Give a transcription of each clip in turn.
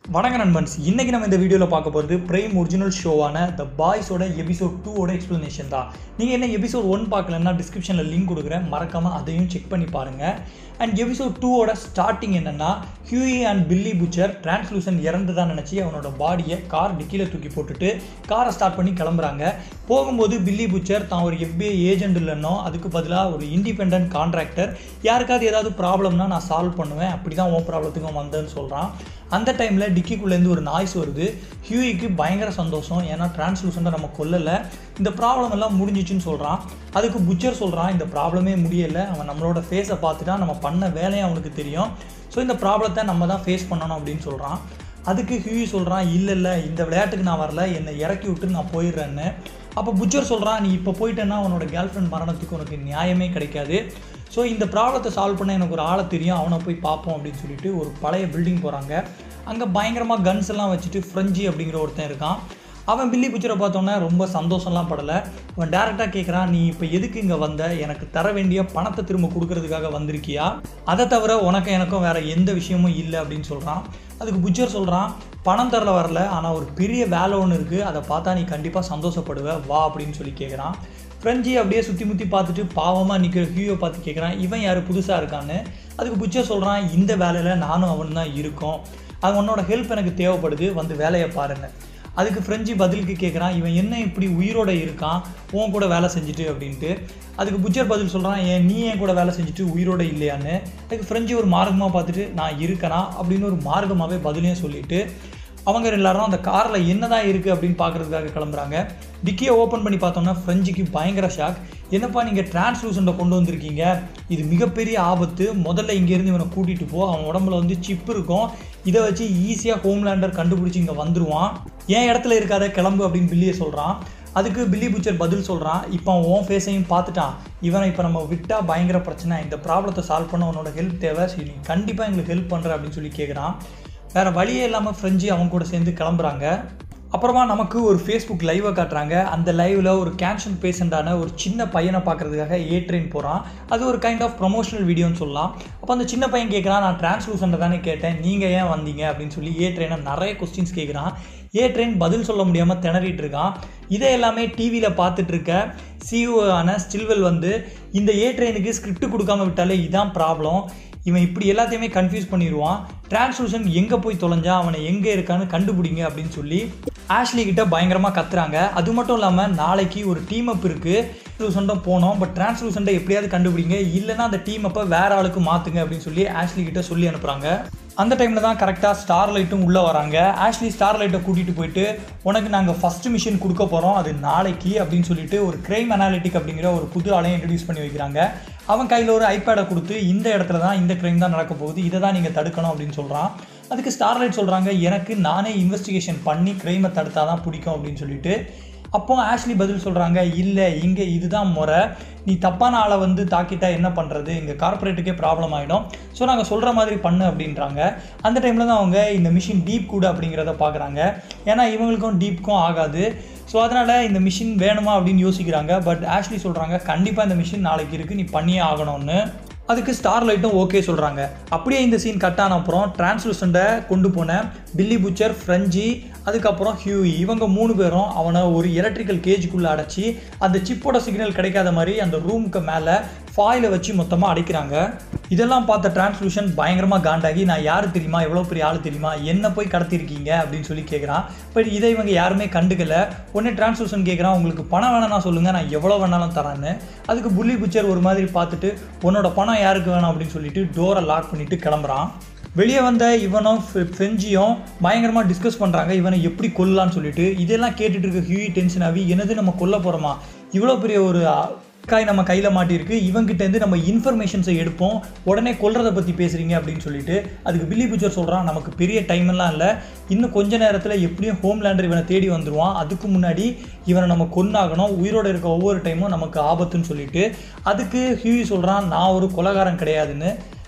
வணக்க நண்பன்ஸ் இன்னைக்கு நம்ம இந்த வீடியோவில் பார்க்க போகிறது பிரைம் ஒரிஜினல் ஷோவான த பாய்ஸோட எபிசோட் டூவோட எக்ஸ்ப்ளனேஷன் தான் நீங்கள் என்ன எபிசோட் ஒன் பார்க்கலன்னா டிஸ்கிரிப்ஷனில் லிங்க் கொடுக்குறேன் மறக்காமல் அதையும் செக் பண்ணி பாருங்கள் அண்ட் எபிசோட் டூவோட ஸ்டார்டிங் என்னென்னா Hughie and Billy Butcher Translucent இறந்து தான் நினச்சி அவனோட பாடியை கார் டிக்கியில் தூக்கி போட்டுட்டு காரை ஸ்டார்ட் பண்ணி கிளம்புறாங்க போகும்போது பில்லி புச்சர் தான் ஒரு எஃபிஐ ஏஜென்ட் இல்லைன்னோ அதுக்கு பதிலாக ஒரு இண்டிபெண்ட் கான்ட்ராக்டர் யாருக்காவது ஏதாவது ப்ராப்ளம்னா நான் சால்வ் பண்ணுவேன் அப்படி தான் உன் ப்ராப்ளத்துக்கும் வந்தேன்னு சொல்கிறான் அந்த டைமில் டிக்கிக்குள்ளேருந்து ஒரு நாய்ஸ் வருது ஹியூயிக்கு பயங்கர சந்தோஷம் ஏன்னா டிரான்ஸ்லூசண்ட்டை நம்ம கொல்லலை இந்த ப்ராப்ளம் எல்லாம் முடிஞ்சிச்சுன்னு சொல்கிறான் அதுக்கு புச்சர் சொல்கிறான் இந்த ப்ராப்ளமே முடியலை அவன் நம்மளோட ஃபேஸை பார்த்துட்டா நம்ம பண்ண வேலையும் அவனுக்கு தெரியும் ஸோ இந்த ப்ராப்ளத்தை நம்ம தான் ஃபேஸ் பண்ணணும் அப்படின்னு சொல்கிறான் அதுக்கு ஹியூயி சொல்கிறான் இல்லை இல்லை இந்த விளையாட்டுக்கு நான் வரல என்னை இறக்கி விட்டு நான் போயிடுறேன்னு அப்போ புச்சர் சொல்கிறான் நீ இப்போ போயிட்டேன்னா அவனோட கேர்ள் ஃப்ரெண்ட் மரணத்துக்கு உனக்கு நியாயமே கிடைக்காது ஸோ இந்த ப்ராப்ளத்தை சால்வ் பண்ண எனக்கு ஒரு ஆளை தெரியும் அவனை போய் பார்ப்போம் அப்படின்னு சொல்லிட்டு ஒரு பழைய பில்டிங் போகிறாங்க அங்கே பயங்கரமாக கன்ஸ் எல்லாம் வச்சுட்டு ஃப்ரெஞ்சி அப்படிங்கிற ஒருத்தன் இருக்கான் அவன் பில்லி புச்சரை பார்த்தோன்னே ரொம்ப சந்தோஷம்லாம் படலை அவன் டேரெக்டாக கேட்குறான் நீ இப்போ எதுக்கு இங்கே வந்த எனக்கு தர வேண்டிய பணத்தை திரும்ப கொடுக்கறதுக்காக வந்திருக்கியா அதை தவிர உனக்கு எனக்கும் வேறு எந்த விஷயமும் இல்லை அப்படின்னு சொல்கிறான் அதுக்கு புச்சர் சொல்கிறான் பணம் தரல வரல ஆனால் ஒரு பெரிய வேலை ஒன்று இருக்குது அதை பார்த்தா நீ கண்டிப்பாக சந்தோஷப்படுவ வா அப்படின்னு சொல்லி கேட்குறான் ஃப்ரெஞ்சி அப்படியே சுற்றி முற்றி பார்த்துட்டு பாவமாக நிற்கிற ஹியூவை பார்த்து கேட்குறான் இவன் யார் புதுசாக இருக்கான்னு அதுக்கு புச்சர் சொல்கிறான் இந்த வேலையில் நானும் அவனு தான் இருக்கோம் அது உன்னோட ஹெல்ப் எனக்கு தேவைப்படுது வந்து வேலையை பாருங்க அதுக்கு ஃப்ரெஞ்சு பதிலுக்கு கேட்குறான் இவன் என்ன இப்படி உயிரோட இருக்கான் உன் கூட வேலை செஞ்சுட்டு அப்படின்ட்டு அதுக்கு புச்சர் பதில் சொல்கிறான் ஏன் நீ என் கூட வேலை செஞ்சுட்டு உயிரோட இல்லையான்னு அதுக்கு ஃப்ரெஞ்சு ஒரு மார்க்கமாக பார்த்துட்டு நான் இருக்கேனா அப்படின்னு ஒரு மார்க்கமாகவே பதிலையும் சொல்லிட்டு அவங்க எல்லாரும் அந்த காரில் என்னதான் இருக்குது அப்படின்னு பார்க்குறதுக்காக கிளம்புறாங்க டிக்கியை ஓப்பன் பண்ணி பார்த்தோம்னா ஃப்ரெஞ்சுக்கு பயங்கர ஷாக் என்னப்பா நீங்கள் டிரான்ஸ்லூசண்ட்டை கொண்டு வந்திருக்கீங்க இது மிகப்பெரிய ஆபத்து முதல்ல இங்கேருந்து இவனை கூட்டிகிட்டு போ அவன் உடம்புல வந்து சிப் இருக்கும் இதை வச்சு ஈஸியாக ஹோம்லேண்டர் கண்டுபிடிச்சி இங்கே வந்துடுவான் என் இடத்துல இருக்காத கிளம்பு அப்படின்னு பில்லியை சொல்கிறான் அதுக்கு பில்லி புச்சர் பதில் சொல்கிறான் இப்போ அவன் உன் ஃபேஸையும் பார்த்துட்டான் இவனை இப்போ நம்ம விட்டால் பயங்கர பிரச்சனை இந்த ப்ராப்ளத்தை சால்வ் பண்ண உன்னோட ஹெல்ப் தேவை சரி நீ கண்டிப்பாக எங்களுக்கு ஹெல்ப் பண்ணுற அப்படின்னு சொல்லி கேட்குறான் வேறு வழியே இல்லாமல் ஃப்ரெஞ்சு அவங்க கூட சேர்ந்து கிளம்புறாங்க அப்புறமா நமக்கு ஒரு ஃபேஸ்புக் லைவை காட்டுறாங்க அந்த லைவில் ஒரு கேன்சர் பேஷண்ட்டான ஒரு சின்ன பையனை பார்க்குறதுக்காக ஏ ட்ரெயின் போகிறான் அது ஒரு கைண்ட் ஆஃப் ப்ரொமோஷனல் வீடியோன்னு சொல்லலாம் அப்போ அந்த சின்ன பையன் கேட்குறான் நான் டிரான்ஸ்லூசன்ட்டை தானே கேட்டேன் நீங்கள் ஏன் வந்தீங்க அப்படின்னு சொல்லி ஏ ட்ரெயினை நிறைய கொஸ்டின்ஸ் கேட்குறான் ஏ ட்ரெயின் பதில் சொல்ல முடியாமல் திணறிட்டு இருக்கான் இதை எல்லாமே டிவியில் பார்த்துட்டு இருக்க சிஇஓ ஆன ஸ்டில்வெல் வந்து இந்த ஏ ட்ரெயினுக்கு ஸ்கிரிப்ட் கொடுக்காம விட்டாலே இதான் ப்ராப்ளம் இவன் இப்படி எல்லாத்தையுமே கன்ஃபியூஸ் பண்ணிடுவான் டிரான்ஸ்லூஷன் எங்கே போய் தொலைஞ்சா அவனை எங்கே இருக்கான்னு கண்டுபிடிங்க அப்படின்னு சொல்லி ஆஷ்லி கிட்ட பயங்கரமாக கத்துறாங்க அது மட்டும் இல்லாமல் நாளைக்கு ஒரு டீம் அப் இருக்குது டிரான்ஸ்லூசண்ட்டும் போனோம் பட் டிரான்ஸ்லூசண்ட்டை எப்படியாவது கண்டுபிடிங்க இல்லைன்னா அந்த டீம் அப்பை வேற ஆளுக்கு மாற்றுங்க அப்படின்னு சொல்லி ஆஷ்லி கிட்ட சொல்லி அனுப்புகிறாங்க அந்த டைமில் தான் கரெக்டாக ஸ்டார் லைட்டும் உள்ளே வராங்க ஆஷ்லி ஸ்டார் லைட்டை கூட்டிகிட்டு போயிட்டு உனக்கு நாங்கள் ஃபஸ்ட்டு மிஷின் கொடுக்க போகிறோம் அது நாளைக்கு அப்படின்னு சொல்லிட்டு ஒரு கிரைம் அனாலிட்டிக் அப்படிங்கிற ஒரு புது ஆளையும் இன்ட்ரடியூஸ் பண்ணி வைக்கிறாங்க அவன் கையில் ஒரு ஐபேடை கொடுத்து இந்த இடத்துல தான் இந்த கிரைம் தான் நடக்க போகுது இதை தான் நீங்கள் தடுக்கணும் அப்படின்னு சொல்கிறான் அதுக்கு ஸ்டார்லைட் சொல்கிறாங்க எனக்கு நானே இன்வெஸ்டிகேஷன் பண்ணி கிரைமை தடுத்தா தான் பிடிக்கும் அப்படின்னு சொல்லிட்டு அப்போ ஆஷ்லி பதில் சொல்கிறாங்க இல்லை இங்கே இதுதான் முறை நீ தப்பான ஆளை வந்து தாக்கிட்டா என்ன பண்ணுறது எங்கள் கார்ப்பரேட்டுக்கே ப்ராப்ளம் ஆகிடும் ஸோ நாங்கள் சொல்கிற மாதிரி பண்ணு அப்படின்றாங்க அந்த டைமில் தான் அவங்க இந்த மிஷின் டீப் கூட அப்படிங்கிறத பார்க்குறாங்க ஏன்னா இவங்களுக்கும் டீப்க்கும் ஆகாது ஸோ அதனால் இந்த மிஷின் வேணுமா அப்படின்னு யோசிக்கிறாங்க பட் ஆஷ்லி சொல்கிறாங்க கண்டிப்பாக இந்த மிஷின் நாளைக்கு இருக்குது நீ பண்ணியே ஆகணும்னு அதுக்கு ஸ்டார் லைட்டும் ஓகே சொல்கிறாங்க அப்படியே இந்த சீன் கட் ஆன அப்புறம் டிரான்ஸ்லூசண்ட்டை கொண்டு போன பில்லி புச்சர் ஃப்ரெஞ்சி அதுக்கப்புறம் ஹியூஇ இவங்க மூணு பேரும் அவனை ஒரு எலக்ட்ரிக்கல் கேஜுக்குள்ளே அடைச்சி அந்த சிப்போட சிக்னல் கிடைக்காத மாதிரி அந்த ரூமுக்கு மேலே ஃபாயிலை வச்சு மொத்தமாக அடைக்கிறாங்க இதெல்லாம் பார்த்த டிரான்ஸ்லூஷன் பயங்கரமாக காண்டாகி நான் யார் தெரியுமா எவ்வளோ பெரிய ஆள் தெரியுமா என்ன போய் கடத்திருக்கீங்க அப்படின்னு சொல்லி கேட்குறான் பட் இதை இவங்க யாருமே கண்டுக்கல உடனே டிரான்ஸ்லூஷன் கேட்குறான் உங்களுக்கு பணம் வேணாம்னா சொல்லுங்கள் நான் எவ்வளோ வேணாலும் தரேன்னு அதுக்கு புள்ளி புச்சர் ஒரு மாதிரி பார்த்துட்டு உன்னோட பணம் யாருக்கு வேணும் அப்படின்னு சொல்லிட்டு டோரை லாக் பண்ணிட்டு கிளம்புறான் வெளியே வந்த இவனும் ஃப்ரெஞ்சியும் பயங்கரமாக டிஸ்கஸ் பண்ணுறாங்க இவனை எப்படி கொல்லலான்னு சொல்லிட்டு இதெல்லாம் கேட்டுட்டு இருக்க ஹியூி டென்ஷன் ஆகி என்னது நம்ம கொல்ல போகிறோமா இவ்வளோ பெரிய ஒரு காய் நம்ம கையில் மாட்டியிருக்கு இவங்கிட்டேருந்து நம்ம இன்ஃபர்மேஷன்ஸை எடுப்போம் உடனே கொல்றதை பற்றி பேசுகிறீங்க அப்படின்னு சொல்லிட்டு அதுக்கு பில்லி புச்சர் சொல்கிறான் நமக்கு பெரிய டைம் எல்லாம் இல்லை இன்னும் கொஞ்ச நேரத்தில் எப்படியும் ஹோம்லேண்டர் இவனை தேடி வந்துடுவான் அதுக்கு முன்னாடி இவனை நம்ம கொன்னாகணும் உயிரோடு இருக்க ஒவ்வொரு டைமும் நமக்கு ஆபத்துன்னு சொல்லிட்டு அதுக்கு ஹியூ சொல்கிறான் நான் ஒரு கொலகாரன் கிடையாதுன்னு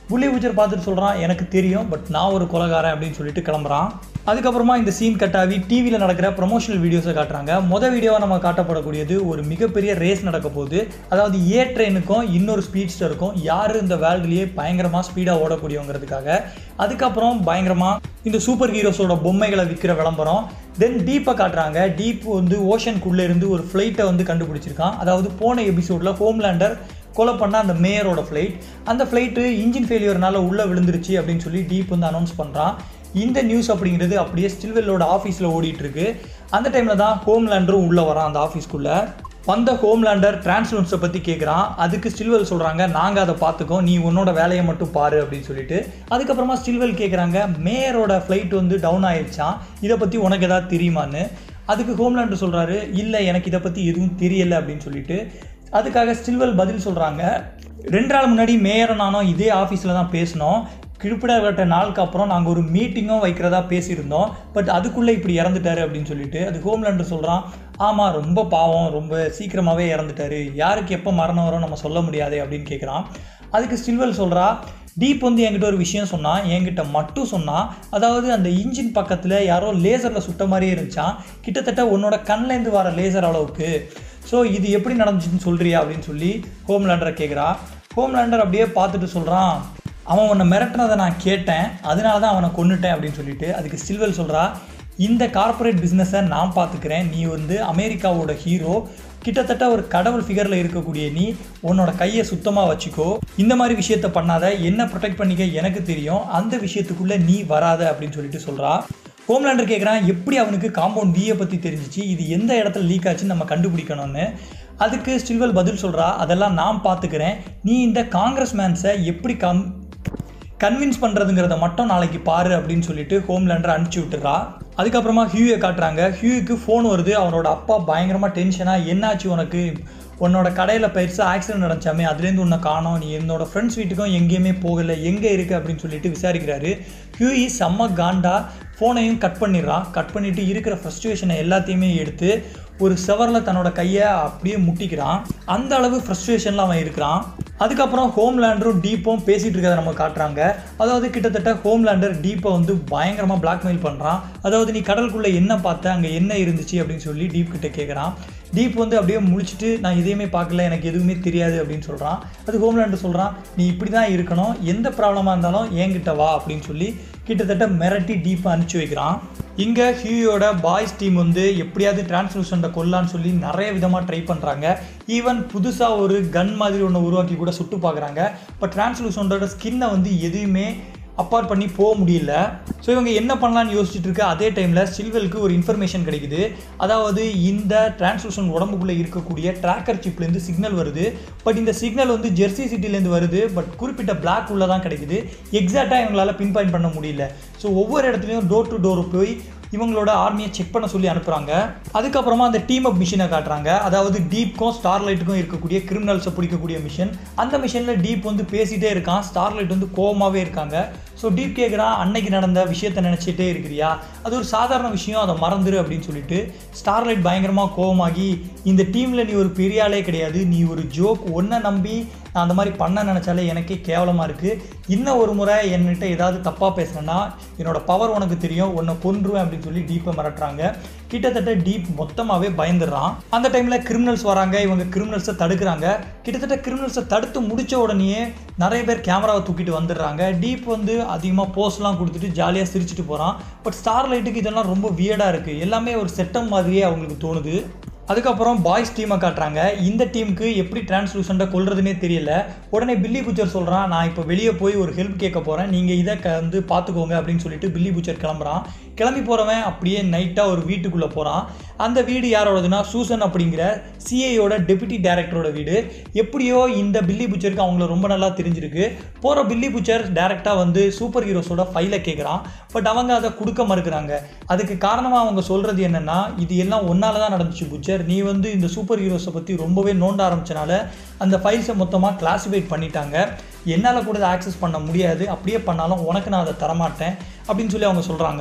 புள்ளி பூச்சர் பார்த்துட்டு சொல்கிறான் எனக்கு தெரியும் பட் நான் ஒரு கொலகாரன் அப்படின்னு சொல்லிட்டு கிளம்புறான் அதுக்கப்புறமா இந்த சீன் கட்டாவி டிவியில் நடக்கிற ப்ரொமோஷனல் வீடியோஸை காட்டுறாங்க மொதல் வீடியோவாக நம்ம காட்டப்படக்கூடியது ஒரு மிகப்பெரிய ரேஸ் நடக்க போகுது அதாவது ஏ ட்ரெயினுக்கும் இன்னொரு ஸ்பீட்ஸ்டருக்கும் யார் இந்த வேர்ல்டுலேயே பயங்கரமாக ஸ்பீடாக ஓடக்கூடியவங்கிறதுக்காக அதுக்கப்புறம் பயங்கரமாக இந்த சூப்பர் ஹீரோஸோட பொம்மைகளை விற்கிற விளம்பரம் தென் டீப்பை காட்டுறாங்க டீப் வந்து ஓஷனுக்குள்ளே இருந்து ஒரு ஃப்ளைட்டை வந்து கண்டுபிடிச்சிருக்கான் அதாவது போன எபிசோடில் ஹோம்லேண்டர் கொலை பண்ண அந்த மேயரோட ஃப்ளைட் அந்த ஃப்ளைட்டு இன்ஜின் ஃபெயிலியர்னால உள்ளே விழுந்துருச்சு அப்படின்னு சொல்லி டீப் வந்து அனௌன்ஸ் பண்ணுறான் இந்த நியூஸ் அப்படிங்கிறது அப்படியே ஸ்டில்வெல்லோட ஆஃபீஸில் ஓடிட்டு இருக்கு அந்த டைமில் தான் ஹோம்லேண்டரும் உள்ளே வரான் அந்த ஆஃபீஸ்க்குள்ளே வந்த ஹோம்லேண்டர் டிரான்ஸ்லூன்ஸை பற்றி கேட்குறான் அதுக்கு ஸ்டில்வெல் சொல்கிறாங்க நாங்கள் அதை பார்த்துக்கோம் நீ உன்னோட வேலையை மட்டும் பாரு அப்படின்னு சொல்லிட்டு அதுக்கப்புறமா ஸ்டில்வெல் கேட்குறாங்க மேயரோட ஃப்ளைட் வந்து டவுன் ஆயிடுச்சான் இதை பற்றி உனக்கு ஏதாவது தெரியுமான்னு அதுக்கு ஹோம்லேண்டர் சொல்கிறாரு இல்லை எனக்கு இதை பற்றி எதுவும் தெரியலை அப்படின்னு சொல்லிட்டு அதுக்காக ஸ்டில்வெல் பதில் சொல்கிறாங்க ரெண்டு நாள் முன்னாடி மேயரும் நானும் இதே ஆஃபீஸில் தான் பேசினோம் குறிப்பிடப்பட்ட நாளுக்கு அப்புறம் நாங்கள் ஒரு மீட்டிங்கும் வைக்கிறதா பேசியிருந்தோம் பட் அதுக்குள்ளே இப்படி இறந்துட்டாரு அப்படின்னு சொல்லிட்டு அது ஹோம்லேண்டர் சொல்கிறான் ஆமாம் ரொம்ப பாவம் ரொம்ப சீக்கிரமாகவே இறந்துட்டாரு யாருக்கு எப்போ மரணம் வரும் நம்ம சொல்ல முடியாதே அப்படின்னு கேட்குறான் அதுக்கு ஸ்டில்வெல் சொல்கிறா டீப் வந்து என்கிட்ட ஒரு விஷயம் சொன்னான் என்கிட்ட மட்டும் சொன்னான் அதாவது அந்த இன்ஜின் பக்கத்தில் யாரோ லேசரில் சுட்ட மாதிரியே இருந்துச்சான் கிட்டத்தட்ட உன்னோட கண்லேருந்து வர லேசர் அளவுக்கு ஸோ இது எப்படி நடந்துச்சுன்னு சொல்கிறியா அப்படின்னு சொல்லி ஹோம்லேண்டரை கேட்குறா ஹோம்லேண்டர் அப்படியே பார்த்துட்டு சொல்கிறான் அவன் உன்னை மிரட்டினதை நான் கேட்டேன் அதனால தான் அவனை கொன்னுட்டேன் அப்படின்னு சொல்லிட்டு அதுக்கு ஸ்டில்வெல் சொல்கிறா இந்த கார்ப்பரேட் பிஸ்னஸை நான் பார்த்துக்கிறேன் நீ வந்து அமெரிக்காவோட ஹீரோ கிட்டத்தட்ட ஒரு கடவுள் ஃபிகரில் இருக்கக்கூடிய நீ உன்னோட கையை சுத்தமாக வச்சுக்கோ இந்த மாதிரி விஷயத்த பண்ணாத என்ன ப்ரொடெக்ட் பண்ணிக்க எனக்கு தெரியும் அந்த விஷயத்துக்குள்ளே நீ வராத அப்படின்னு சொல்லிட்டு சொல்கிறா ஹோம்லேண்டர் கேட்குறான் எப்படி அவனுக்கு காம்பவுண்ட் வியை பற்றி தெரிஞ்சிச்சு இது எந்த இடத்துல லீக் ஆச்சுன்னு நம்ம கண்டுபிடிக்கணும்னு அதுக்கு ஸ்டில்வெல் பதில் சொல்கிறா அதெல்லாம் நான் பார்த்துக்கிறேன் நீ இந்த காங்கிரஸ் மேன்ஸை எப்படி கம் கன்வின்ஸ் பண்ணுறதுங்கிறத மட்டும் நாளைக்கு பாரு அப்படின்னு சொல்லிட்டு ஹோம்லேண்டர் அனுப்பிச்சி விட்டுறா அதுக்கப்புறமா ஹியூயை காட்டுறாங்க ஹியூக்கு ஃபோன் வருது அவனோட அப்பா பயங்கரமாக டென்ஷனாக என்னாச்சு உனக்கு உன்னோட கடையில் பெருசாக ஆக்சிடென்ட் நடந்துச்சாமே அதுலேருந்து உன்னை காணோம் நீ என்னோட ஃப்ரெண்ட்ஸ் வீட்டுக்கும் எங்கேயுமே போகலை எங்கே இருக்குது அப்படின்னு சொல்லிட்டு விசாரிக்கிறாரு ஹியூஇ செம்ம காண்டா ஃபோனையும் கட் பண்ணிடுறான் கட் பண்ணிவிட்டு இருக்கிற ஃப்ரஸ்ட்ரேஷனை எல்லாத்தையுமே எடுத்து ஒரு செவரில் தன்னோட கையை அப்படியே முட்டிக்கிறான் அந்த அளவு ஃப்ரஸ்ட்ரேஷனில் அவன் இருக்கிறான் அதுக்கப்புறம் ஹோம்லேண்டரும் டீப்பும் பேசிகிட்டு இருக்கிறத நம்ம காட்டுறாங்க அதாவது கிட்டத்தட்ட ஹோம்லேண்டர் டீப்பை வந்து பயங்கரமாக பிளாக்மெயில் பண்ணுறான் அதாவது நீ கடலுக்குள்ளே என்ன பார்த்த அங்கே என்ன இருந்துச்சு அப்படின்னு சொல்லி டீப் கிட்ட கேட்குறான் டீப் வந்து அப்படியே முழிச்சிட்டு நான் எதையுமே பார்க்கல எனக்கு எதுவுமே தெரியாது அப்படின்னு சொல்கிறான் அது ஹோம்லேண்டர் சொல்கிறான் நீ இப்படி தான் இருக்கணும் எந்த ப்ராப்ளமாக இருந்தாலும் என்கிட்ட வா அப்படின்னு சொல்லி கிட்டத்தட்ட மிரட்டி டீப்பை அனுப்பிச்சி வைக்கிறான் இங்கே ஹியூயோட பாய்ஸ் டீம் வந்து எப்படியாவது டிரான்ஸ்லூஷனை கொல்லான்னு சொல்லி நிறைய விதமாக ட்ரை பண்ணுறாங்க ஈவன் புதுசாக ஒரு கன் மாதிரி ஒன்று உருவாக்கி கூட சுட்டு பார்க்குறாங்க பட் டிரான்ஸ்லூஷனோட ஸ்கின்னை வந்து எதுவுமே அப்பார்ட் பண்ணி போக முடியல ஸோ இவங்க என்ன பண்ணலான்னு யோசிச்சுட்டு இருக்க அதே டைமில் சில்வெலுக்கு ஒரு இன்ஃபர்மேஷன் கிடைக்குது அதாவது இந்த டிரான்ஸ்லூஷன் உடம்புக்குள்ளே இருக்கக்கூடிய ட்ராக்கர் சிப்லேருந்து சிக்னல் வருது பட் இந்த சிக்னல் வந்து ஜெர்சி சிட்டிலேருந்து வருது பட் குறிப்பிட்ட பிளாக் உள்ள தான் கிடைக்குது எக்ஸாக்டாக இவங்களால பின் பாயிண்ட் பண்ண முடியல ஸோ ஒவ்வொரு இடத்துலையும் டோர் டு டோர் போய் இவங்களோட ஆர்மியை செக் பண்ண சொல்லி அனுப்புகிறாங்க அதுக்கப்புறமா அந்த டீம் அப் மிஷினை காட்டுறாங்க அதாவது டீப்க்கும் ஸ்டார்லைட்டுக்கும் இருக்கக்கூடிய கிரிமினல்ஸை பிடிக்கக்கூடிய மிஷன் அந்த மிஷனில் டீப் வந்து பேசிகிட்டே இருக்கான் ஸ்டார்லைட் வந்து கோவமாகவே இருக்காங்க ஸோ டீப் கேட்குறான் அன்னைக்கு நடந்த விஷயத்த நினச்சிட்டே இருக்கிறியா அது ஒரு சாதாரண விஷயம் அதை மறந்துரு அப்படின்னு சொல்லிட்டு ஸ்டார்லைட் பயங்கரமாக கோவமாகி இந்த டீமில் நீ ஒரு பெரிய ஆளே கிடையாது நீ ஒரு ஜோக் ஒன்றை நம்பி நான் அந்த மாதிரி பண்ண நினச்சாலே எனக்கே கேவலமாக இருக்குது இன்னும் ஒரு முறை என்கிட்ட ஏதாவது தப்பாக பேசுனேன்னா என்னோட பவர் உனக்கு தெரியும் உன்னை கொன்றுவேன் அப்படின்னு சொல்லி டீப்பை மிரட்டுறாங்க கிட்டத்தட்ட டீப் மொத்தமாகவே பயந்துடுறான் அந்த டைமில் கிரிமினல்ஸ் வராங்க இவங்க கிரிமினல்ஸை தடுக்கிறாங்க கிட்டத்தட்ட கிரிமினல்ஸை தடுத்து முடிச்ச உடனேயே நிறைய பேர் கேமராவை தூக்கிட்டு வந்துடுறாங்க டீப் வந்து அதிகமாக போஸ்ட்லாம் கொடுத்துட்டு ஜாலியாக சிரிச்சிட்டு போகிறான் பட் ஸ்டார் லைட்டுக்கு இதெல்லாம் ரொம்ப வியர்டாக இருக்குது எல்லாமே ஒரு செட்டம் மாதிரியே அவங்களுக்கு தோணுது அதுக்கப்புறம் பாய்ஸ் டீமை காட்டுறாங்க இந்த டீமுக்கு எப்படி டிரான்ஸ்லூஷன்ட்டை கொள்றதுனே தெரியல உடனே பில்லி புச்சர் சொல்கிறான் நான் இப்போ வெளியே போய் ஒரு ஹெல்ப் கேட்க போகிறேன் நீங்கள் இதை க வந்து பார்த்துக்கோங்க அப்படின்னு சொல்லிட்டு பில்லி புச்சர் கிளம்புறான் கிளம்பி போகிறவன் அப்படியே நைட்டாக ஒரு வீட்டுக்குள்ளே போகிறான் அந்த வீடு யாரோடதுன்னா சூசன் அப்படிங்கிற சிஐயோட டெபுட்டி டைரக்டரோட வீடு எப்படியோ இந்த பில்லி புச்சருக்கு அவங்கள ரொம்ப நல்லா தெரிஞ்சிருக்கு போகிற பில்லி புச்சர் டேரெக்டாக வந்து சூப்பர் ஹீரோஸோட ஃபைலை கேட்குறான் பட் அவங்க அதை கொடுக்க மறுக்கிறாங்க அதுக்கு காரணமாக அவங்க சொல்கிறது என்னென்னா இது எல்லாம் ஒன்னால தான் நடந்துச்சு புச்சர் நீ வந்து இந்த சூப்பர் ஹீரோஸை பற்றி ரொம்பவே நோண்ட ஆரம்பிச்சனால அந்த ஃபைல்ஸை மொத்தமாக கிளாஸிஃபைட் பண்ணிட்டாங்க என்னால் கூட இதை ஆக்சஸ் பண்ண முடியாது அப்படியே பண்ணாலும் உனக்கு நான் அதை தரமாட்டேன் அப்படின்னு சொல்லி அவங்க சொல்கிறாங்க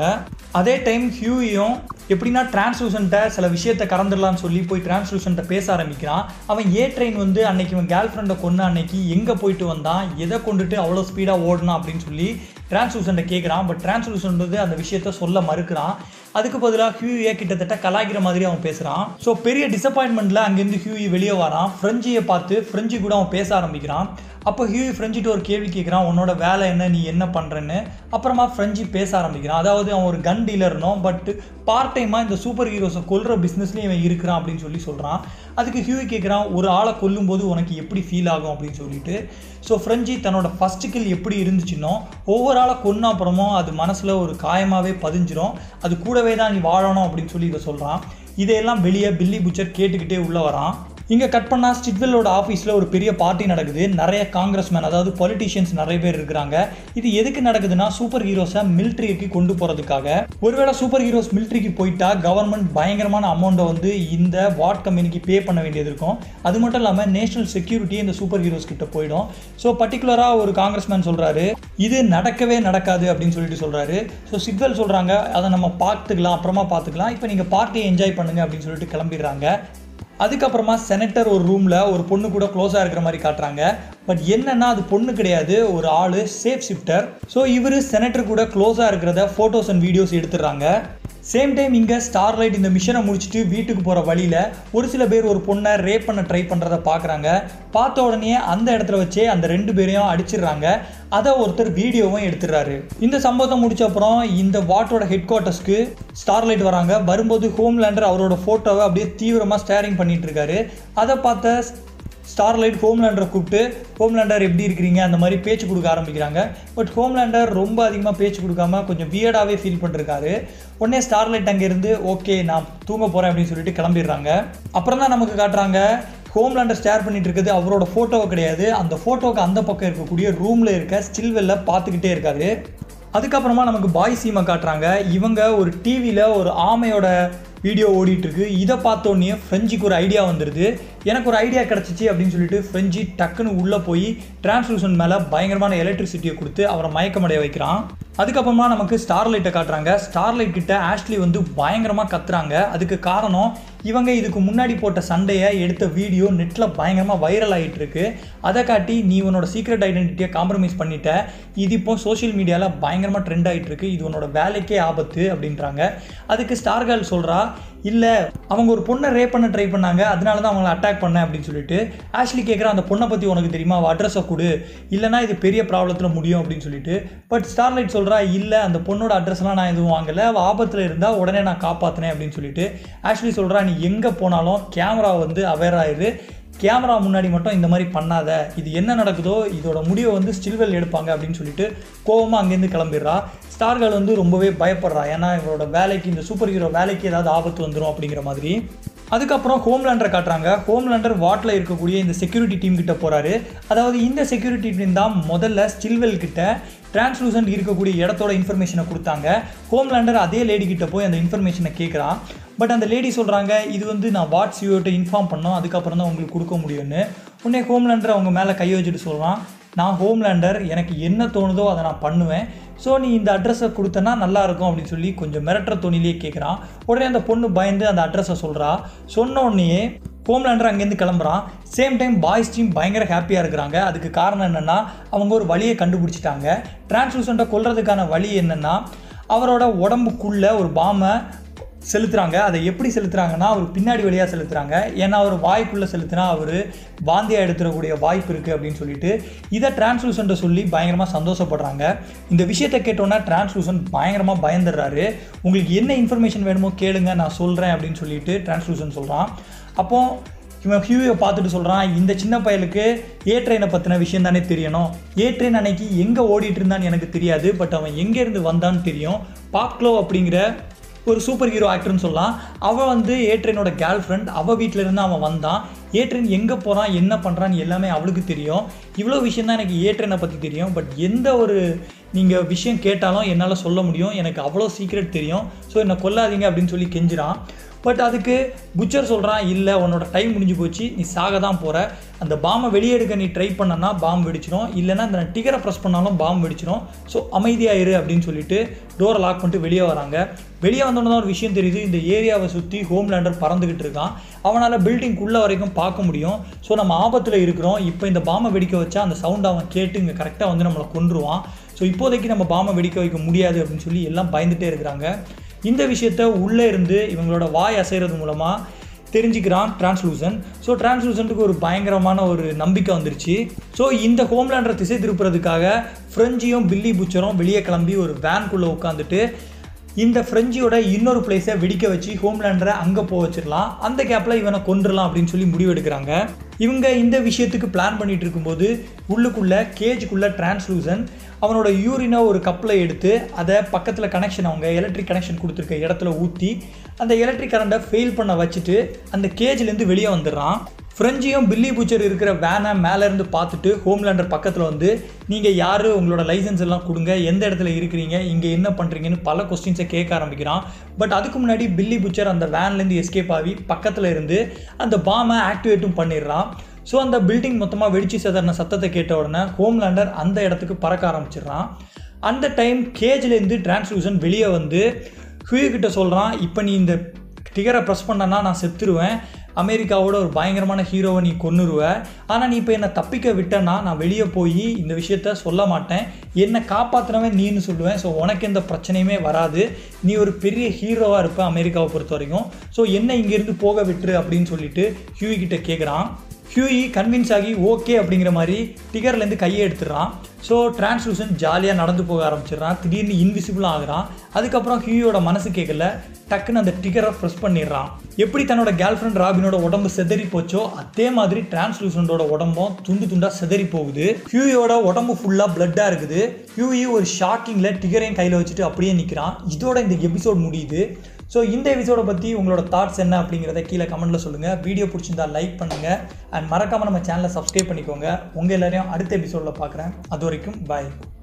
அதே டைம் ஹியூயும் எப்படின்னா டிரான்ஸ்லூசன்ட்டை சில விஷயத்தை கறந்துடலாம்னு சொல்லி போய் டிரான்ஸ்லூசன்ட்டை பேச ஆரம்பிக்கிறான் அவன் ஏ ட்ரெயின் வந்து அன்னைக்கு இவன் கேர்ள் ஃப்ரெண்டை கொண்டு அன்னைக்கு எங்கே போயிட்டு வந்தான் எதை கொண்டுட்டு அவ்வளோ ஸ்பீடாக ஓடணும் அப்படின்னு சொல்லி டிரான்ஸ்லூசன்ட்டை கேட்குறான் பட் டிரான்ஸ்லூசன் வந்து அந்த விஷயத்த சொல்ல மறுக்கிறான் அதுக்கு பதிலாக ஹியூயை கிட்டத்தட்ட கலாய்க்கிற மாதிரி அவன் பேசுகிறான் ஸோ பெரிய டிசப்பாயின்மெண்ட்டில் அங்கேருந்து ஹியூயி வெளியே வரான் ஃப்ரெஞ்சியை பார்த்து ஃப்ரெஞ்சு கூட அவன் பேச ஆரம்பிக்கிறான் அப்போ ஹியூயி ஃப்ரெஞ்சிட்ட ஒரு கேள்வி கேட்குறான் உன்னோட வேலை என்ன நீ என்ன பண்ணுறன்னு அப்புறமா ஃப்ரெஞ்சு பேச ஆரம்பிக்கிறான் அதாவது அவன் ஒரு கன் டீலர்னும் பட் பார்ட் டைமாக இந்த சூப்பர் ஹீரோஸை கொல்ற பிஸ்னஸ்லேயும் இவன் இருக்கிறான் அப்படின்னு சொல்லி சொல்கிறான் அதுக்கு ஹியூயி கேட்குறான் ஒரு ஆளை கொல்லும்போது உனக்கு எப்படி ஃபீல் ஆகும் அப்படின்னு சொல்லிட்டு ஸோ ஃப்ரெஞ்சி தன்னோட ஃபஸ்ட் கில் எப்படி இருந்துச்சுன்னோ ஒவ்வொரு ஆளை கொன்ன அப்புறமும் அது மனசில் ஒரு காயமாகவே பதிஞ்சிரும் அது கூடவே தான் நீ வாழணும் அப்படின்னு சொல்லி இதை சொல்கிறான் இதையெல்லாம் வெளியே பில்லி புச்சர் கேட்டுக்கிட்டே உள்ளே வரான் இங்கே கட் பண்ணால் ஸ்டிட்வெல்லோட ஆஃபீஸில் ஒரு பெரிய பார்ட்டி நடக்குது நிறைய காங்கிரஸ்மேன் அதாவது பொலிட்டிஷியன்ஸ் நிறைய பேர் இருக்கிறாங்க இது எதுக்கு நடக்குதுன்னா சூப்பர் ஹீரோஸை மிலிட்ரிக்கு கொண்டு போகிறதுக்காக ஒருவேளை சூப்பர் ஹீரோஸ் மிலிட்ரிக்கு போயிட்டா கவர்மெண்ட் பயங்கரமான அமௌண்ட்டை வந்து இந்த வாட் கம்பெனிக்கு பே பண்ண வேண்டியது இருக்கும் அது மட்டும் இல்லாமல் நேஷனல் செக்யூரிட்டி இந்த சூப்பர் ஹீரோஸ் கிட்ட போயிடும் ஸோ பர்டிகுலராக ஒரு காங்கிரஸ்மேன் சொல்கிறாரு இது நடக்கவே நடக்காது அப்படின்னு சொல்லிட்டு சொல்கிறாரு ஸோ சிக்வல் சொல்கிறாங்க அதை நம்ம பார்த்துக்கலாம் அப்புறமா பார்த்துக்கலாம் இப்போ நீங்கள் பார்ட்டியை என்ஜாய் பண்ணுங்க அப்படின்னு சொல்லிட்டு கிளம்பிடுறாங்க அதுக்கப்புறமா செனட்டர் ஒரு ரூமில் ஒரு பொண்ணு கூட க்ளோஸாக இருக்கிற மாதிரி காட்டுறாங்க பட் என்னன்னா அது பொண்ணு கிடையாது ஒரு ஆள் சேஃப் ஷிஃப்டர் ஸோ இவர் செனட்டர் கூட க்ளோஸாக இருக்கிறத ஃபோட்டோஸ் அண்ட் வீடியோஸ் எடுத்துடுறாங்க சேம் டைம் இங்கே ஸ்டார்லைட் இந்த மிஷனை முடிச்சுட்டு வீட்டுக்கு போகிற வழியில் ஒரு சில பேர் ஒரு பொண்ணை ரேப் பண்ண ட்ரை பண்ணுறத பார்க்குறாங்க பார்த்த உடனே அந்த இடத்துல வச்சே அந்த ரெண்டு பேரையும் அடிச்சிடுறாங்க அதை ஒருத்தர் வீடியோவும் எடுத்துடுறாரு இந்த சம்பவத்தை முடிச்ச அப்புறம் இந்த வாட்டோட ஹெட் குவார்ட்டர்ஸ்க்கு ஸ்டார்லைட் வராங்க வரும்போது ஹோம்லேண்டர் அவரோட ஃபோட்டோவை அப்படியே தீவிரமாக ஸ்டேரிங் பண்ணிட்டு இருக்காரு அதை பார்த்த ஸ்டார்லைட் ஹோம்லேண்டரை கூப்பிட்டு ஹோம்லேண்டர் எப்படி இருக்கிறீங்க அந்த மாதிரி பேச்சு கொடுக்க ஆரம்பிக்கிறாங்க பட் ஹோம்லேண்டர் ரொம்ப அதிகமாக பேச்சு கொடுக்காம கொஞ்சம் வியர்டாகவே ஃபீல் பண்ணிருக்காரு உடனே ஸ்டார்லைட் அங்கேருந்து ஓகே நான் தூங்க போகிறேன் அப்படின்னு சொல்லிட்டு கிளம்பிடுறாங்க அப்புறம் தான் நமக்கு காட்டுறாங்க ஹோம்லேண்டர் ஸ்டேர் பண்ணிட்டு இருக்குது அவரோட ஃபோட்டோவை கிடையாது அந்த ஃபோட்டோவுக்கு அந்த பக்கம் இருக்கக்கூடிய ரூமில் இருக்க ஸ்டில்வெல்ல பார்த்துக்கிட்டே இருக்காரு அதுக்கப்புறமா நமக்கு பாய் சீமை காட்டுறாங்க இவங்க ஒரு டிவியில் ஒரு ஆமையோட வீடியோ ஓடிட்டு இருக்கு இதை பார்த்தோன்னே ஃப்ரெஞ்சுக்கு ஒரு ஐடியா வந்துடுது எனக்கு ஒரு ஐடியா கிடச்சிச்சு அப்படின்னு சொல்லிட்டு ஃப்ரெஞ்சு டக்குன்னு உள்ளே போய் டிரான்ஸ்லூஷன் மேலே பயங்கரமான எலக்ட்ரிசிட்டியை கொடுத்து அவரை மயக்கமடைய வைக்கிறான் அதுக்கப்புறமா நமக்கு ஸ்டார்லைட்டை காட்டுறாங்க ஸ்டார்லைட் கிட்ட ஆஷ்லி வந்து பயங்கரமாக கத்துறாங்க அதுக்கு காரணம் இவங்க இதுக்கு முன்னாடி போட்ட சண்டையை எடுத்த வீடியோ நெட்டில் பயங்கரமாக வைரல் ஆகிட்டு இருக்கு அதை காட்டி நீ உன்னோட சீக்ரெட் ஐடென்டிட்டியை காம்ப்ரமைஸ் பண்ணிட்ட இது இப்போ சோஷியல் மீடியாவில் பயங்கரமாக ட்ரெண்ட் ஆகிட்டு இருக்கு இது உன்னோட வேலைக்கே ஆபத்து அப்படின்றாங்க அதுக்கு ஸ்டார் கேர்ள் சொல்கிறா இல்லை அவங்க ஒரு பொண்ணை ரேப் பண்ண ட்ரை பண்ணாங்க அதனால தான் அவங்கள அட்டாக் பண்ணேன் அப்படின்னு சொல்லிட்டு ஆஷ்லி கேட்குற அந்த பொண்ணை பற்றி உனக்கு தெரியுமா அவள் அட்ரஸை கொடு இல்லைனா இது பெரிய ப்ராப்ளத்தில் முடியும் அப்படின்னு சொல்லிட்டு பட் ஸ்டார்லைட் சொல்கிறா இல்லை அந்த பொண்ணோட அட்ரஸ்லாம் நான் எதுவும் வாங்கலை அவள் ஆபத்தில் இருந்தால் உடனே நான் காப்பாற்றினேன் அப்படின்னு சொல்லிட்டு ஆஷ்லி சொல்கிறா நீ எங்கே போனாலும் கேமரா வந்து அவேர் ஆயிரு கேமரா முன்னாடி மட்டும் இந்த மாதிரி பண்ணாத இது என்ன நடக்குதோ இதோட முடிவை வந்து ஸ்டில்வெல் எடுப்பாங்க அப்படின்னு சொல்லிட்டு கோவமாக அங்கேருந்து கிளம்பிடுறா ஸ்டார்கள் வந்து ரொம்பவே பயப்படுறா ஏன்னா இவரோட வேலைக்கு இந்த சூப்பர் ஹீரோ வேலைக்கு ஏதாவது ஆபத்து வந்துடும் அப்படிங்கிற மாதிரி அதுக்கப்புறம் ஹோம்லேண்டரை காட்டுறாங்க ஹோம்லேண்டர் வாட்டில் இருக்கக்கூடிய இந்த செக்யூரிட்டி டீம் கிட்ட போகிறாரு அதாவது இந்த செக்யூரிட்டி டீம் தான் முதல்ல ஸ்டில்வெல் கிட்ட டிரான்ஸ்லூசன்ட் இருக்கக்கூடிய இடத்தோட இன்ஃபர்மேஷனை கொடுத்தாங்க ஹோம்லேண்டர் அதே லேடி கிட்ட போய் அந்த இன்ஃபர்மேஷனை கேட்குறான் பட் அந்த லேடி சொல்கிறாங்க இது வந்து நான் வாட்ஸ் யூட்ட இன்ஃபார்ம் பண்ணோம் அதுக்கப்புறம் தான் உங்களுக்கு கொடுக்க முடியும்னு உடனே ஹோம்லேண்டர் அவங்க மேலே கை வச்சுட்டு சொல்கிறான் நான் ஹோம்லேண்டர் எனக்கு என்ன தோணுதோ அதை நான் பண்ணுவேன் ஸோ நீ இந்த அட்ரஸை கொடுத்தனா நல்லா இருக்கும் அப்படின்னு சொல்லி கொஞ்சம் மிரட்டுற துணிலேயே கேட்குறான் உடனே அந்த பொண்ணு பயந்து அந்த அட்ரஸை சொல்கிறா சொன்ன உடனேயே ஹோம்லேண்டர் அங்கேருந்து கிளம்புறான் சேம் டைம் பாய்ஸ் டீம் பயங்கர ஹாப்பியாக இருக்கிறாங்க அதுக்கு காரணம் என்னென்னா அவங்க ஒரு வழியை கண்டுபிடிச்சிட்டாங்க டிரான்ஸ்லூசண்ட்டை கொல்றதுக்கான வழி என்னென்னா அவரோட உடம்புக்குள்ளே ஒரு பாமை செலுத்துறாங்க அதை எப்படி செலுத்துறாங்கன்னா அவர் பின்னாடி வழியாக செலுத்துறாங்க ஏன்னா அவர் வாய்க்குள்ளே செலுத்தினா அவர் வாந்தியாக எடுத்துடக்கூடிய வாய்ப்பு இருக்குது அப்படின்னு சொல்லிட்டு இதை டிரான்ஸ்லூசன்ட்டை சொல்லி பயங்கரமாக சந்தோஷப்படுறாங்க இந்த விஷயத்தை கேட்டோன்னா டிரான்ஸ்லூசன் பயங்கரமாக பயந்துடுறாரு உங்களுக்கு என்ன இன்ஃபர்மேஷன் வேணுமோ கேளுங்க நான் சொல்கிறேன் அப்படின்னு சொல்லிட்டு டிரான்ஸ்லூசன் சொல்கிறான் அப்போ இவன் ஹியூவை பார்த்துட்டு சொல்கிறான் இந்த சின்ன பயலுக்கு ஏ ட்ரெயினை பற்றின விஷயம் தானே தெரியணும் ஏ ட்ரெயின் அன்னைக்கு எங்கே ஓடிட்டு இருந்தான்னு எனக்கு தெரியாது பட் அவன் எங்கேருந்து வந்தான்னு தெரியும் பாப்க்ளோ அப்படிங்கிற ஒரு சூப்பர் ஹீரோ ஆக்டர்னு சொல்லலாம் அவள் வந்து ஏ ட்ரெயினோட கேர்ள் ஃப்ரெண்ட் அவள் வீட்டில் இருந்து அவன் வந்தான் ஏ ட்ரெயின் எங்கே போகிறான் என்ன பண்ணுறான்னு எல்லாமே அவளுக்கு தெரியும் இவ்வளோ விஷயம் தான் எனக்கு ஏ ட்ரெயினை பற்றி தெரியும் பட் எந்த ஒரு நீங்கள் விஷயம் கேட்டாலும் என்னால் சொல்ல முடியும் எனக்கு அவ்வளோ சீக்ரெட் தெரியும் ஸோ என்னை கொல்லாதீங்க அப்படின்னு சொல்லி கெஞ்சிரான் பட் அதுக்கு புச்சர் சொல்கிறான் இல்லை உன்னோட டைம் முடிஞ்சு போச்சு நீ சாக தான் போகிற அந்த பாம்பை வெளியே எடுக்க நீ ட்ரை பண்ணனா பாம்பு வெடிச்சிடும் இல்லைன்னா அந்த டிகரை ப்ரெஸ் பண்ணாலும் பாம்பு வெடிச்சிடும் ஸோ அமைதியாயிரு அப்படின்னு சொல்லிட்டு டோரை லாக் பண்ணிட்டு வெளியே வராங்க வெளியே வந்தோன்னு தான் ஒரு விஷயம் தெரியுது இந்த ஏரியாவை சுற்றி ஹோம்லேண்டர் பறந்துக்கிட்டு இருக்கான் அவனால் பில்டிங்குள்ளே வரைக்கும் பார்க்க முடியும் ஸோ நம்ம ஆபத்தில் இருக்கிறோம் இப்போ இந்த பாம்பை வெடிக்க வச்சா அந்த சவுண்ட் அவன் கேட்டு இங்கே கரெக்டாக வந்து நம்மளை கொன்றுவான் ஸோ இப்போதைக்கு நம்ம பாம்பை வெடிக்க வைக்க முடியாது அப்படின்னு சொல்லி எல்லாம் பயந்துட்டே இருக்கிறாங்க இந்த விஷயத்த உள்ளே இருந்து இவங்களோட வாய் அசைகிறது மூலமாக தெரிஞ்சுக்கிறான் டிரான்ஸ்லூசன் ஸோ டிரான்ஸ்லூசன்ட்டுக்கு ஒரு பயங்கரமான ஒரு நம்பிக்கை வந்துருச்சு ஸோ இந்த ஹோம்லேண்டரை திசை திருப்புறதுக்காக ஃப்ரெஞ்சியும் பில்லி புச்சரும் வெளியே கிளம்பி ஒரு வேன்குள்ளே உட்காந்துட்டு இந்த ஃப்ரெஞ்சியோட இன்னொரு பிளேஸை வெடிக்க வச்சு ஹோம்லேண்டரை அங்கே போக வச்சிடலாம் அந்த கேப்பில் இவனை கொண்டுடலாம் அப்படின்னு சொல்லி முடிவெடுக்கிறாங்க இவங்க இந்த விஷயத்துக்கு பிளான் பண்ணிட்டு இருக்கும்போது உள்ளுக்குள்ளே கேஜுக்குள்ளே டிரான்ஸ்லூசன் அவனோட யூரினை ஒரு கப்பில் எடுத்து அதை பக்கத்தில் கனெக்ஷன் அவங்க எலக்ட்ரிக் கனெக்ஷன் கொடுத்துருக்க இடத்துல ஊற்றி அந்த எலக்ட்ரிக் கரண்ட்டை ஃபெயில் பண்ண வச்சுட்டு அந்த கேஜ்லேருந்து வெளியே வந்துடுறான் ஃப்ரெஞ்சியும் பில்லி பூச்சர் இருக்கிற வேனை மேலேருந்து பார்த்துட்டு ஹோம்லேண்டர் பக்கத்தில் வந்து நீங்கள் யார் உங்களோட லைசன்ஸ் எல்லாம் கொடுங்க எந்த இடத்துல இருக்கிறீங்க இங்கே என்ன பண்ணுறீங்கன்னு பல கொஸ்டின்ஸை கேட்க ஆரம்பிக்கிறான் பட் அதுக்கு முன்னாடி பில்லி பூச்சர் அந்த வேன்லேருந்து எஸ்கேப் ஆகி பக்கத்தில் இருந்து அந்த பாமை ஆக்டிவேட்டும் பண்ணிடுறான் ஸோ அந்த பில்டிங் மொத்தமாக வெடிச்சு செதறின சத்தத்தை கேட்ட உடனே ஹோம்லேண்டர் அந்த இடத்துக்கு பறக்க ஆரம்பிச்சிடுறான் அந்த டைம் கேஜ்லேருந்து டிரான்ஸ்லூசன் வெளியே வந்து ஹியூ கிட்ட சொல்கிறான் இப்போ நீ இந்த டிகரை ப்ரெஸ் பண்ணனா நான் செத்துருவேன் அமெரிக்காவோட ஒரு பயங்கரமான ஹீரோவை நீ கொன்னுருவ ஆனால் நீ இப்போ என்னை தப்பிக்க விட்டனா நான் வெளியே போய் இந்த விஷயத்த சொல்ல மாட்டேன் என்னை காப்பாற்றுனவன் நீன்னு சொல்லுவேன் ஸோ உனக்கு எந்த பிரச்சனையுமே வராது நீ ஒரு பெரிய ஹீரோவாக இருப்ப அமெரிக்காவை பொறுத்த வரைக்கும் ஸோ என்ன இங்கேருந்து போக விட்டுரு அப்படின்னு சொல்லிட்டு ஹியூ கிட்ட கேட்குறான் ஹியூயி கன்வின்ஸ் ஆகி ஓகே அப்படிங்கிற மாதிரி டிகர்லேருந்து கையை எடுத்துடுறான் ஸோ டிரான்ஸ்லூசன் ஜாலியாக நடந்து போக ஆரம்பிச்சிடுறான் திடீர்னு இன்விசிபிளாக ஆகுறான் அதுக்கப்புறம் ஹியூயோட மனசு கேட்கல டக்குன்னு அந்த டிகரை ப்ரெஸ் பண்ணிடுறான் எப்படி தன்னோட கேர்ள் ஃப்ரெண்ட் ராபினோட உடம்பு செதறி போச்சோ அதே மாதிரி டிரான்ஸ்லூசனோட உடம்பும் துண்டு துண்டாக செதறி போகுது ஹியூயோட உடம்பு ஃபுல்லாக பிளட்டாக இருக்குது ஹியூயி ஒரு ஷாக்கிங்கில் டிகரையும் கையில் வச்சுட்டு அப்படியே நிற்கிறான் இதோட இந்த எபிசோட் முடியுது ஸோ இந்த எபிசோடை பற்றி உங்களோட தாட்ஸ் என்ன அப்படிங்கிறத கீழே கமெண்ட்டில் சொல்லுங்கள் வீடியோ பிடிச்சிருந்தா லைக் பண்ணுங்கள் அண்ட் மறக்காமல் நம்ம சேனலை சப்ஸ்கிரைப் பண்ணிக்கோங்க உங்கள் எல்லாரையும் அடுத்த எபிசோடில் பார்க்குறேன் அது வரைக்கும் பாய்